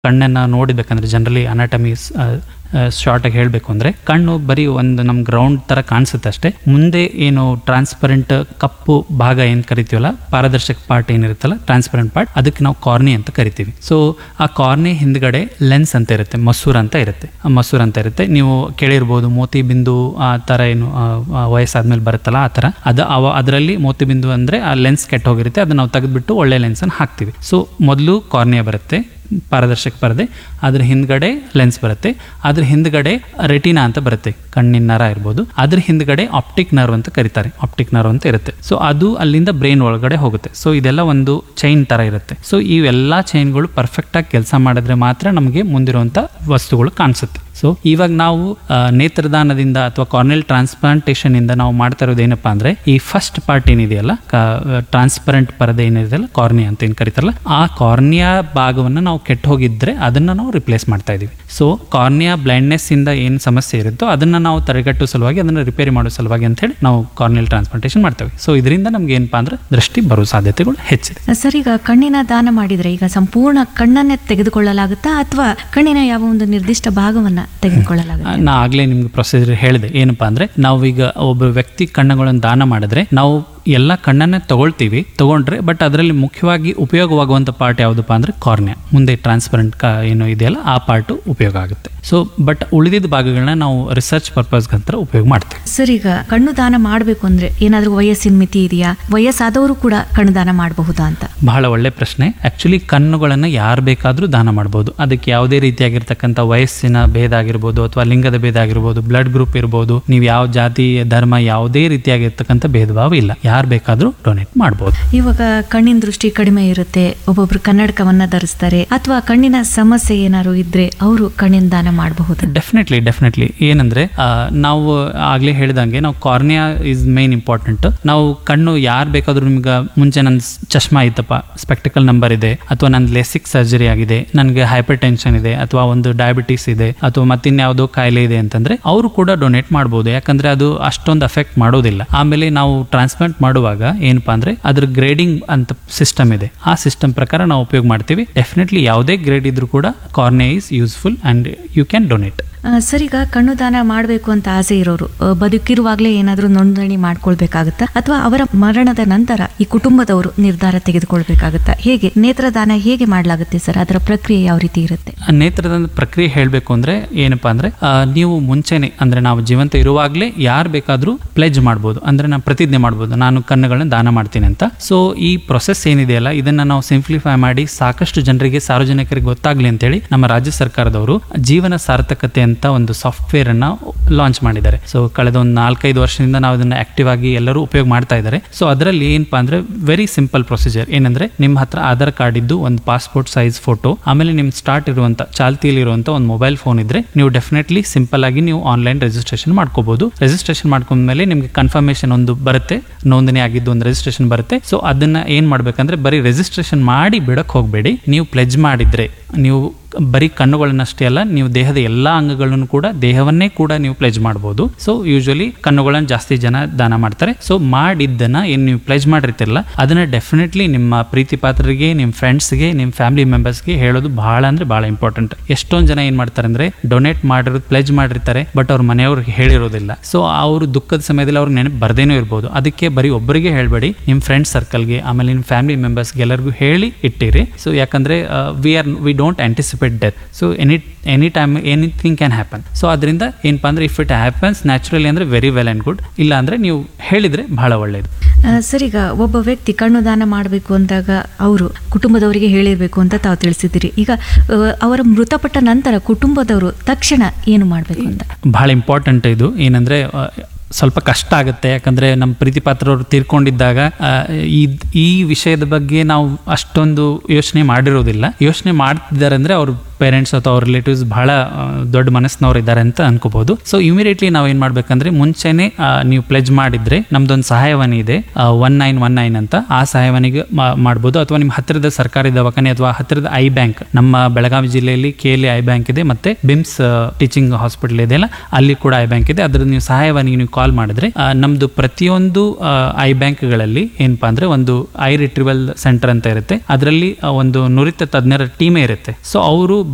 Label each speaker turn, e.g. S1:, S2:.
S1: ಕಣ್ಣನ್ನ ನೋಡಿಬೇಕಂದ್ರೆ generally anatomy short ಆಗಿ ಹೇಳಬೇಕು ಅಂದ್ರೆ ಕಣ್ಣು ಬರೀ ಒಂದು ನಮ್ ಗ್ರೌಂಡ್ ತರ ಕಾಣಿಸುತ್ತೆ ಅಷ್ಟೇ ಮುಂದೆ ಏನು ಟ್ರಾನ್ಸ್ಪರೆಂಟ್ ಕಪ್ಪು ಭಾಗ ಏನ್ ಕರಿತೀವಲ್ಲ ಪಾರದರ್ಶಕ ಪಾರ್ಟ್ ಏನಿರುತ್ತಲ್ಲ ಟ್ರಾನ್ಸ್ಪರೆಂಟ್ ಪಾರ್ಟ್ ಅದಕ್ಕೆ ನಾವು ಕಾರ್ನಿ ಅಂತ ಕರಿತೀವಿ ಸೊ ಆ ಕಾರ್ನಿ ಹಿಂದ್ಗಡೆ ಲೆನ್ಸ್ ಅಂತ ಇರುತ್ತೆ ಮಸೂರ್ ಅಂತ ಇರುತ್ತೆ ಆ ಮಸೂರ್ ಅಂತ ಇರುತ್ತೆ ನೀವು ಕೇಳಿರ್ಬೋದು ಮೋತಿ ಬಿಂದು ಆ ತರ ಏನು ಆ, ಆ ವಯಸ್ಸಾದ್ಮೇಲೆ ಬರುತ್ತಲ್ಲ ಆ ತರ ಅದು ಅವ ಅದರಲ್ಲಿ ಮೋತಿ ಬಿಂದು ಅಂದ್ರೆ ಆ ಲೆನ್ಸ್ ಕೆಟ್ಟ ಹೋಗಿರುತ್ತೆ ಅದನ್ನ ನಾವು ತೆಗೆದ್ಬಿಟ್ಟು ಒಳ್ಳೆ ಲೆನ್ಸ್ ಅನ್ನು ಹಾಕ್ತೀವಿ ಸೊ ಮೊದಲು ಕಾರ್ನಿಯಾ ಬರುತ್ತೆ ಪಾರದರ್ಶಕ ಪರದೆ ಅದ್ರ ಹಿಂದ್ಗಡೆ ಲೆನ್ಸ್ ಬರುತ್ತೆ ಅದ್ರ ಹಿಂದ್ಗಡೆ ರೆಟಿನಾ ಅಂತ ಬರುತ್ತೆ ಕಣ್ಣಿನ ನರ ಇರ್ಬೋದು ಅದ್ರ ಹಿಂದ್ಗಡೆ ಆಪ್ಟಿಕ್ ನರ್ವ್ ಅಂತ ಕರೀತಾರೆ ಆಪ್ಟಿಕ್ ನರ್ವ್ ಅಂತ ಇರುತ್ತೆ ಸೊ ಅದು ಅಲ್ಲಿಂದ ಬ್ರೈನ್ ಒಳಗಡೆ ಹೋಗುತ್ತೆ ಸೊ ಇದೆಲ್ಲ ಒಂದು ಚೈನ್ ತರ ಇರುತ್ತೆ ಸೊ ಇವೆಲ್ಲ ಚೈನ್ಗಳು ಪರ್ಫೆಕ್ಟ್ ಆಗಿ ಕೆಲಸ ಮಾಡಿದ್ರೆ ಮಾತ್ರ ನಮಗೆ ಮುಂದಿರುವಂತ ವಸ್ತುಗಳು ಕಾಣಿಸುತ್ತೆ ಸೊ ಇವಾಗ ನಾವು ಆ, ನೇತ್ರದಾನದಿಂದ ಅಥವಾ ಕಾರ್ನೆಲ್ ಟ್ರಾನ್ಸ್ಪ್ಲಾಂಟೇಷನ್ ಇಂದ ನಾವು ಮಾಡ್ತಾ ಇರೋದು ಏನಪ್ಪಾ ಅಂದ್ರೆ ಈ ಫಸ್ಟ್ ಪಾರ್ಟ್ ಏನಿದೆಯಲ್ಲ ಟ್ರಾನ್ಸ್ಪರೆಂಟ್ ಪರದೆ ಏನಿದೆಯಲ್ಲ ಕಾರ್ನಿಯಾ ಅಂತ ಏನ್ ಕರೀತಾರಲ್ಲ ಆ ಕಾರ್ನಿಯಾ ಭಾಗವನ್ನು ನಾವು ಕೆಟ್ಟ ಹೋಗಿದ್ರೆ ಅದನ್ನ ನಾವು ರಿಪ್ಲೇಸ್ ಮಾಡ್ತಾ ಇದೀವಿ ಸೊ ಕಾರ್ನಿಯಾ ಬ್ಲೈಂಡ್ನೆಸ್ ಇಂದ ಏನ್ ಸಮಸ್ಯೆ ಇರುತ್ತೋ ಅದನ್ನ ನಾವು ತಡೆಗಟ್ಟುವ ಸಲುವಾಗಿ ಅದನ್ನ ರಿಪೇರಿ ಮಾಡೋ ಸಲುವಾಗಿ ಅಂತ ಹೇಳಿ ನಾವು ಕಾರ್ನಿಯಲ್ ಟ್ರಾನ್ಸ್ಪ್ಲಾಂಟೇಷನ್ ಮಾಡ್ತೇವೆ ಸೊ ಇದರಿಂದ ನಮ್ಗೆ ಏನಪ್ಪಾ ಅಂದ್ರೆ ದೃಷ್ಟಿ ಬರೋ ಸಾಧ್ಯತೆಗಳು ಹೆಚ್ಚಿದೆ
S2: ಸರ್ ಈಗ ಕಣ್ಣಿನ ದಾನ ಮಾಡಿದ್ರೆ ಈಗ ಸಂಪೂರ್ಣ ಕಣ್ಣನ್ನೇ ತೆಗೆದುಕೊಳ್ಳಲಾಗುತ್ತಾ ಅಥವಾ ಕಣ್ಣಿನ ಯಾವ ಒಂದು ನಿರ್ದಿಷ್ಟ ಭಾಗವನ್ನ ತೆಗೆದುಕೊಳ್ಳಲಾಗುತ್ತೆ
S1: ನಾ ಆಗ್ಲೇ ನಿಮ್ಗೆ ಪ್ರೊಸೀಜರ್ ಹೇಳಿದೆ ಏನಪ್ಪಾ ಅಂದ್ರೆ ನಾವೀಗ ಒಬ್ಬ ವ್ಯಕ್ತಿ ಕಣ್ಣುಗಳನ್ನು ದಾನ ಮಾಡಿದ್ರೆ ನಾವು ಎಲ್ಲ ಕಣ್ಣನ್ನೇ ತಗೊಳ್ತೀವಿ ತಗೊಂಡ್ರೆ ಬಟ್ ಅದರಲ್ಲಿ ಮುಖ್ಯವಾಗಿ ಉಪಯೋಗವಾಗುವಂತ ಪಾರ್ಟ್ ಯಾವುದಪ್ಪ ಅಂದ್ರೆ ಕಾರ್ನಿಯಾ ಮುಂದೆ ಟ್ರಾನ್ಸ್ಪರೆಂಟ್ ಏನು ಇದೆಯಲ್ಲ ಆ ಪಾರ್ಟ್ ಉಪಯೋಗ ಆಗುತ್ತೆ ಸೊ ಬಟ್ ಉಳಿದಿದ್ದ ಭಾಗಗಳನ್ನ ನಾವು ರಿಸರ್ಚ್ ಪರ್ಪಸ್ಗಂತ ಉಪಯೋಗ ಮಾಡ್ತೀವಿ
S2: ಸರ್ ಈಗ ಕಣ್ಣು ದಾನ ಮಾಡಬೇಕು ಅಂದ್ರೆ ಏನಾದ್ರೂ ವಯಸ್ಸಿನ ಮಿತಿ ಇದೆಯಾ ವಯಸ್ಸಾದವರು ಕೂಡ ಕಣ್ಣು ದಾನ ಮಾಡಬಹುದಾ ಅಂತ
S1: ಬಹಳ ಒಳ್ಳೆ ಪ್ರಶ್ನೆ ಆಕ್ಚುಲಿ ಕಣ್ಣುಗಳನ್ನ ಯಾರು ಬೇಕಾದ್ರೂ ದಾನ ಮಾಡಬಹುದು ಅದಕ್ಕೆ ಯಾವುದೇ ರೀತಿಯಾಗಿರ್ತಕ್ಕಂಥ ವಯಸ್ಸಿನ ಭೇದ ಆಗಿರ್ಬೋದು ಅಥವಾ ಲಿಂಗದ ಭೇದ ಆಗಿರ್ಬೋದು ಬ್ಲಡ್ ಗ್ರೂಪ್ ಇರ್ಬೋದು ನೀವು ಯಾವ ಜಾತಿ ಧರ್ಮ ಯಾವುದೇ ರೀತಿಯಾಗಿರ್ತಕ್ಕಂಥ ಭೇದ ಭಾವ ಇಲ್ಲ ಯಾರು ಬೇಕಾದ್ರೂ ಡೊನೇಟ್ ಮಾಡಬಹುದು
S2: ಇವಾಗ ಕಣ್ಣಿನ ದೃಷ್ಟಿ ಕಡಿಮೆ ಇರುತ್ತೆ ಒಬ್ಬೊಬ್ರು ಕನ್ನಡಕವನ್ನ ಧರಿಸ್ತಾರೆ ಅಥವಾ ಕಣ್ಣಿನ ಸಮಸ್ಯೆ ಏನಾದ್ರು ಇದ್ರೆ ಅವರು ಕಣ್ಣಿನ ದಾನ ಮಾಡಬಹುದು
S1: ಡೆಫಿನೆಟ್ಲಿ ಡೆಫಿನೆಟ್ಲಿ ಏನಂದ್ರೆ ಆ, ನಾವು ಆಗ್ಲೇ ಹೇಳಿದಂಗೆ ನಾವು ಕಾರ್ನಿಯಾ ಇಸ್ ಮೇನ್ ಇಂಪಾರ್ಟೆಂಟ್ ನಾವು ಕಣ್ಣು ಯಾರು ಬೇಕಾದ್ರೂ ನಿಮ್ಗೆ ಮುಂಚೆ ನನ್ನ ಚಶ್ಮಾ ಇತ್ತಪ್ಪ ಸ್ಪೆಕ್ಟಿಕಲ್ ನಂಬರ್ ಇದೆ ಅಥವಾ ನನ್ನ ಲೆಸಿಕ್ ಸರ್ಜರಿ ಆಗಿದೆ ನನಗೆ ಹೈಪರ್ ಟೆನ್ಷನ್ ಇದೆ ಅಥವಾ ಒಂದು ಡಯಾಬಿಟಿಸ್ ಇದೆ ಅಥವಾ ಮತ್ತಿನ್ಯಾವುದೋ ಕಾಯಿಲೆ ಇದೆ ಅಂತಂದ್ರೆ ಅವರು ಕೂಡ ಡೊನೇಟ್ ಮಾಡ್ಬೋದು ಯಾಕಂದ್ರೆ ಅದು ಅಷ್ಟೊಂದು ಅಫೆಕ್ಟ್ ಮಾಡೋದಿಲ್ಲ ಆಮೇಲೆ ನಾವು ಟ್ರಾನ್ಸ್ಪ್ಲಾಂಟ್ ಮಾಡುವಾಗ ಏನಪ್ಪಾ ಅಂದ್ರೆ ಅದ್ರ ಗ್ರೇಡಿಂಗ್ ಅಂತ ಸಿಸ್ಟಮ್ ಇದೆ ಆ ಸಿಸ್ಟಮ್ ಪ್ರಕಾರ ನಾವು ಉಪಯೋಗ ಮಾಡ್ತೀವಿ ಡೆಫಿನೆಟ್ಲಿ ಯಾವುದೇ ಗ್ರೇಡ್ ಇದ್ರೂ ಕೂಡ cornea is useful and you can donate
S2: sir ಈಗ ಕಣ್ಣು ದಾನ ಮಾಡಬೇಕು ಅಂತ ಆಸೆ ಇರೋರು ಆ, ಬದುಕಿರುವಾಗಲೇ ಏನಾದರೂ ನೋಂದಣಿ ಮಾಡ್ಕೊಳ್ಬೇಕಾಗತ್ತಾ ಅಥವಾ ಅವರ ಮರಣದ ನಂತರ ಈ ಕುಟುಂಬದವರು ನಿರ್ಧಾರ ತೆಗೆದುಕೊಳ್ಬೇಕಾಗತ್ತಾ ಹೇಗೆ ನೇತ್ರದಾನ ಹೇಗೆ ಮಾಡಲಾಗುತ್ತೆ ಸರ್ ಅದರ ಪ್ರಕ್ರಿಯೆ ಯಾವ ರೀತಿ ಇರುತ್ತೆ
S1: ಆ ನೇತ್ರದಾನ ಪ್ರಕ್ರಿಯೆ ಹೇಳಬೇಕು ಅಂದ್ರೆ ಏನಪ್ಪಾ ಅಂದ್ರೆ ಆ, ನೀವು ಮುಂಚೆನೆ ಅಂದ್ರೆ ನಾವು ಜೀವಂತ ಇರುವಾಗಲೇ ಯಾರು ಬೇಕಾದ್ರೂ ಪ್ಲೆಜ್ ಮಾಡ್ಬೋದು ಅಂದ್ರೆ ನಾನು ಪ್ರತಿಜ್ಞೆ ಮಾಡ್ಬೋದು ನಾನು ಕಣ್ಣುಗಳನ್ನ ದಾನ ಮಾಡ್ತೀನಿ ಅಂತ ಸೊ ಈ ಪ್ರೊಸೆಸ್ ಏನಿದೆಯಲ್ಲ ಇದನ್ನ ನಾವು ಸಿಂಪ್ಲಿಫೈ ಮಾಡಿ ಸಾಕಷ್ಟು ಜನರಿಗೆ ಸಾರ್ವಜನಿಕರಿಗೆ ಗೊತ್ತಾಗ್ಲಿ ಅಂತೇಳಿ ನಮ್ಮ ರಾಜ್ಯ ಸರ್ಕಾರದವರು ಜೀವನ ಸಾರ್ಥಕತೆ ಅಂತ ಒಂದು ಸಾಫ್ಟ್ವೇರ್ ಅನ್ನ ಲಾಂಚ್ ಮಾಡಿದ್ದಾರೆ ಸೊ ಕಳೆದ ಒಂದು ನಾಲ್ಕೈದು ವರ್ಷದಿಂದ ನಾವು ಇದನ್ನ ಆಕ್ಟಿವ್ ಆಗಿ ಎಲ್ಲರೂ ಉಪಯೋಗ ಮಾಡ್ತಾ ಇದ್ದಾರೆ ಸೊ ಅದರಲ್ಲಿ ಏನಪ್ಪಾ ಅಂದ್ರೆ ವೆರಿ ಸಿಂಪಲ್ ಪ್ರೊಸೀಜರ್ ಏನಂದ್ರೆ ನಿಮ್ಮ ಹತ್ರ ಆಧಾರ್ ಕಾರ್ಡ್ ಇದ್ದು ಒಂದು ಪಾಸ್ಪೋರ್ಟ್ ಸೈಜ್ ಫೋಟೋ ಆಮೇಲೆ ನಿಮ್ ಸ್ಟಾರ್ಟ್ ಇರುವಂತ ಚಾಲ್ತಿಯಲ್ಲಿ ಇರುವಂತ ಒಂದು ಮೊಬೈಲ್ ಫೋನ್ ಇದ್ರೆ ನೀವು ಡೆಫಿನೆಟ್ಲಿ ಸಿಂಪಲ್ ಆಗಿ ನೀವು ಆನ್ಲೈನ್ ರಿಜಿಸ್ಟ್ರೇಷನ್ ಮಾಡ್ಕೋಬಹುದು ರಿಜಿಸ್ಟ್ರೇಷನ್ ಮಾಡ್ಕೊಂಡ್ಮೇಲೆ ನಿಮ್ಗೆ ಕನ್ಫರ್ಮೇಶನ್ ಒಂದು ಬರುತ್ತೆ ನೋಂದಣಿ ಆಗಿದ್ದು ಒಂದು ರಿಜಿಸ್ಟ್ರೇಷನ್ ಬರುತ್ತೆ ಸೊ ಅದನ್ನ ಏನ್ ಮಾಡ್ಬೇಕಂದ್ರೆ ಬರೀ ರಿಜಿಸ್ಟ್ರೇಷನ್ ಮಾಡಿ ಬಿಡಕ್ ಹೋಗಬೇಡಿ ನೀವು ಪ್ಲೆಜ್ ಮಾಡಿದ್ರೆ ನೀವು ಬರೀ ಕಣ್ಣುಗಳನ್ನಷ್ಟೇ ಅಲ್ಲ ನೀವು ದೇಹದ ಎಲ್ಲಾ ಅಂಗಗಳನ್ನು ಕೂಡ ದೇಹವನ್ನೇ ಕೂಡ ನೀವು ಪ್ಲೆಜ್ ಮಾಡ್ಬೋದು ಸೊ ಯೂಶಲಿ ಕಣ್ಣುಗಳನ್ನ ಜಾಸ್ತಿ ಜನ ದಾನ ಮಾಡ್ತಾರೆ ಸೊ ಮಾಡಿದ್ದನ್ನ ಏನ್ ನೀವು ಪ್ಲೆಜ್ ಮಾಡಿರ್ತಿರಲ್ಲ ಅದನ್ನ ಡೆಫಿನೆಟ್ಲಿ ನಿಮ್ಮ ಪ್ರೀತಿ ಪಾತ್ರರಿಗೆ ನಿಮ್ಮ ಫ್ರೆಂಡ್ಸ್ಗೆ ನಿಮ್ಮ ಫ್ಯಾಮಿಲಿ ಮೆಂಬರ್ಸ್ಗೆ ಹೇಳೋದು ಬಹಳ ಅಂದ್ರೆ ಬಹಳ ಇಂಪಾರ್ಟೆಂಟ್ ಎಷ್ಟೊಂದ್ ಜನ ಏನ್ ಮಾಡ್ತಾರೆ ಅಂದ್ರೆ ಡೊನೇಟ್ ಮಾಡಿರೋದು ಪ್ಲೆಜ್ ಮಾಡಿರ್ತಾರೆ ಬಟ್ ಅವ್ರ ಮನೆಯವ್ರಿಗೆ ಹೇಳಿರೋದಿಲ್ಲ ಸೊ ಅವರು ದುಃಖದ ಸಮಯದಲ್ಲಿ ಅವ್ರಿಗೆ ನೆನಪು ಬರ್ದೇನೂ ಇರ್ಬೋದು ಅದಕ್ಕೆ ಬರೀ ಒಬ್ಬರಿಗೆ ಹೇಳಬೇಡಿ ನಿಮ್ಮ ಫ್ರೆಂಡ್ ಸರ್ಕಲ್ಗೆ ಆಮೇಲೆ ನಿಮ್ಮ ಫ್ಯಾಮಿಲಿ ಮೆಂಬರ್ಸ್ಗೆ ಎಲ್ಲರಿಗೂ ಹೇಳಿ ಇಟ್ಟಿರಿ ಸೊ ಯಾಕಂದ್ರೆ we are we don't anticipate death so any any time anything can happen so ಅದರಿಂದ ಏನಪ್ಪಾ ಅಂದ್ರೆ ಇಫ್ ಇಟ್ ಹ್ಯಾಪನ್ಸ್ ನ್ಯಾಚುರಲಿ ಅಂದ್ರೆ ವೆರಿ ವೆಲ್ ಆ್ಯಂಡ್ ಗುಡ್ ಇಲ್ಲ ಅಂದ್ರೆ ನೀವು ಹೇಳಿದ್ರೆ ಬಹಳ ಒಳ್ಳೆಯದು
S2: ಆ, ಸರ್ ಈಗ ಒಬ್ಬ ವ್ಯಕ್ತಿ ಕಣ್ಣು ದಾನ ಮಾಡಬೇಕು ಅಂದಾಗ ಅವರು ಕುಟುಂಬದವರಿಗೆ ಹೇಳಿರ್ಬೇಕು ಅಂತ ತಾವು ತಿಳಿಸಿದ್ದೀರಿ ಈಗ ಆ, ಅವರ ಮೃತಪಟ್ಟ ನಂತರ ಕುಟುಂಬದವರು ತಕ್ಷಣ ಏನು ಮಾಡಬೇಕು ಅಂತ
S1: ಬಹಳ ಇಂಪಾರ್ಟೆಂಟ್ ಇದು ಏನಂದ್ರೆ ಆ, ಸ್ವಲ್ಪ ಕಷ್ಟ ಆಗುತ್ತೆ ಯಾಕಂದ್ರೆ ನಮ್ಮ ಪ್ರೀತಿ ಪಾತ್ರರು ತೀರ್ಕೊಂಡಿದ್ದಾಗ ಆ, ಈ ಈ ವಿಷಯದ ಬಗ್ಗೆ ನಾವು ಅಷ್ಟೊಂದು ಯೋಚನೆ ಮಾಡಿರೋದಿಲ್ಲ ಯೋಚನೆ ಮಾಡ್ತಿದ್ದಾರೆ ಅಂದ್ರೆ ಅವ್ರ ಪೇರೆಂಟ್ಸ್ ಅಥವಾ ಅವ್ರ ರಿಲೇಟಿವ್ಸ್ ಬಹಳ ಆ, ದೊಡ್ಡ ಮನಸ್ಸಿನವ್ರು ಇದ್ದಾರೆ ಅಂತ ಅನ್ಕೋಬಹುದು ಸೊ ಇಮಿಡಿಯೇಟ್ಲಿ ನಾವು ಏನ್ ಮಾಡ್ಬೇಕಂದ್ರೆ ಮುಂಚೆನೆ ಆ, ನೀವು ಪ್ಲೆಜ್ ಮಾಡಿದ್ರೆ ನಮ್ದೊಂದು ಸಹಾಯವಾಣಿ ಇದೆ ಒನ್ ನೈನ್ ಒನ್ ನೈನ್ ಅಂತ ಆ ಸಹಾಯವಾಣಿಗೆ ಮಾ- ಮಾಡ್ಬೋದು ಅಥವಾ ನಿಮ್ಮ ಹತ್ತಿರದ ಸರ್ಕಾರಿ ದವಾಖಾನೆ ಅಥವಾ ಹತ್ತಿರದ ಐ ಬ್ಯಾಂಕ್ ನಮ್ಮ ಬೆಳಗಾವಿ ಜಿಲ್ಲೆಯಲ್ಲಿ ಕೆ ಎಲ್ ಐ ಬ್ಯಾಂಕ್ ಇದೆ ಮತ್ತೆ ಬಿಮ್ಸ್ ಟೀಚಿಂಗ್ ಹಾಸ್ಪಿಟಲ್ ಇದೆಯಲ್ಲ ಅಲ್ಲಿ ಕೂಡ ಐ ಬ್ಯಾಂಕ್ ಇದೆ ಅದ್ರ ನೀವು ಸಹಾಯವಾಣಿಗೆ ನೀವು ಕಾಲ್ ಮಾಡಿದ್ರೆ ಆ, ನಮ್ದು ಪ್ರತಿಯೊಂದು ಐ ಬ್ಯಾಂಕ್ಗಳಲ್ಲಿ ಏನಪ್ಪಾ ಅಂದ್ರೆ ಒಂದು ಐ ರಿಟ್ರಿವಲ್ ಸೆಂಟರ್ ಅಂತ ಇರುತ್ತೆ ಅದರಲ್ಲಿ ಒಂದು ನುರಿತ ತಜ್ಞರ ಟೀಮೇ ಇರುತ್ತೆ ಸೊ ಅವರು